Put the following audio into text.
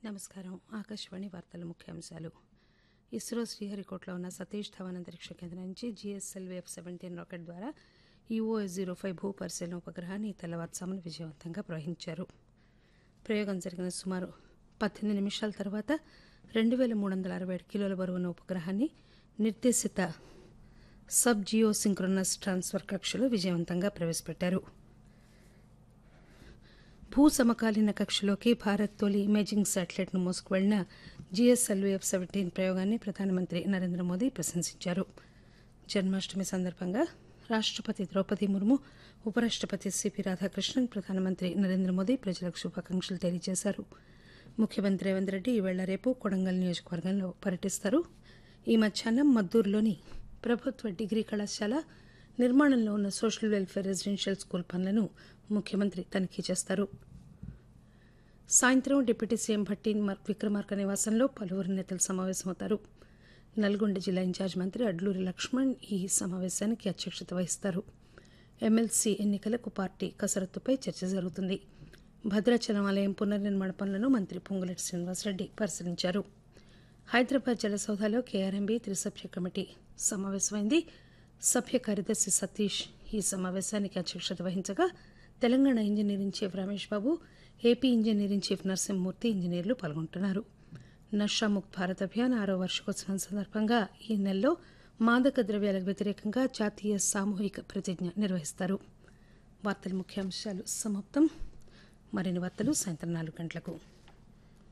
నమస్కారం ఆకాశవాణి వార్తల ముఖ్యాంశాలు ఇస్రో శ్రీహరికోటలో ఉన్న సతీష్ ధవన్ అంతరిక్ష కేంద్రం నుంచి జిఎస్ఎల్వి ఎఫ్ సెవెంటీన్ రాకెట్ ద్వారా ఈఓఎస్ జీరో ఫైవ్ భూ పరిశీలన ఉపగ్రహాన్ని ఈ తెల్లవారుజామున విజయవంతంగా ప్రవహించారు ప్రయోగం జరిగిన సుమారు పద్దెనిమిది నిమిషాల తర్వాత రెండు వేల మూడు వందల అరవై ఏడు కిలోల బరువున్న ఉపగ్రహాన్ని నిర్దేశిత సబ్ జియో సింక్రోనస్ ట్రాన్స్ఫర్ కక్షలో విజయవంతంగా ప్రవేశపెట్టారు భూ సమకాలీన కక్షలోకి భారత్ తొలి ఇమేజింగ్ శాటిలైట్ను మోసుకువెళ్లిన జిఎస్ఎల్వి ఎఫ్ సెవెంటీన్ ప్రయోగాన్ని ప్రధానమంత్రి నరేంద్ర మోదీ ప్రశంసించారు జన్మాష్టమి సందర్భంగా రాష్టపతి ద్రౌపది ముర్ము ఉపరాష్టపతి సిపి రాధాకృష్ణన్ ప్రధానమంత్రి నరేంద్ర మోదీ ప్రజలకు శుభాకాంక్షలు తెలియజేశారు ముఖ్యమంత్రి రేవంత్ రెడ్డి ఈవేళ రేపు కొడంగల్ నియోజకవర్గంలో పర్యటిస్తారు ఈ మధ్యాహ్నం మద్దూరులోని ప్రభుత్వ డిగ్రీ కళాశాల నిర్మాణంలో ఉన్న సోషల్ వెల్ఫేర్ రెసిడెన్షియల్ స్కూల్ పనులను ముఖ్యమంత్రి తనిఖీ చేస్తారు సాయంత్రం డిప్యూటీ సీఎం భట్టి విక్రమార్క నివాసంలో పలువురు నేతలు సమావేశమవుతారు నల్గొండ జిల్లా ఇన్ఛార్జ్ మంత్రి అడ్లూరి లక్ష్మణ్ ఈ సమావేశానికి అధ్యక్షత వహిస్తారు ఎమ్మెల్సీ ఎన్నికలకు పార్టీ కసరత్తుపై చర్చ జరుగుతుంది భద్రాచలం ఆలయం పునర్నిర్మాణ పనులను మంత్రి పొంగులేటి శ్రీనివాసరెడ్డి పరిశీలించారు హైదరాబాద్ జలసౌధలో కేఆర్ఎంబీ త్రిసభ్య కమిటీ సమావేశమైంది సభ్య కార్యదర్శి సతీష్ ఈ సమావేశానికి అధ్యక్షత వహించగా Telangana engineering chief Ramesh Babu AP engineering chief Narasimhamurthy ఇంజనీర్లు పాల్గొంటున్నారు నషాముక్త్ భారత్ అభియాన్ ఆరో వార్షికోత్సవం సందర్భంగా ఈ నెలలో మాదక ద్రవ్యాలకు వ్యతిరేకంగా జాతీయ సామూహిక ప్రతిజ్ఞ నిర్వహిస్తారు వార్తల ముఖ్యాంశాలు సమాప్తం మరిన్ని వార్తలు సాయంత్రం నాలుగు గంటలకు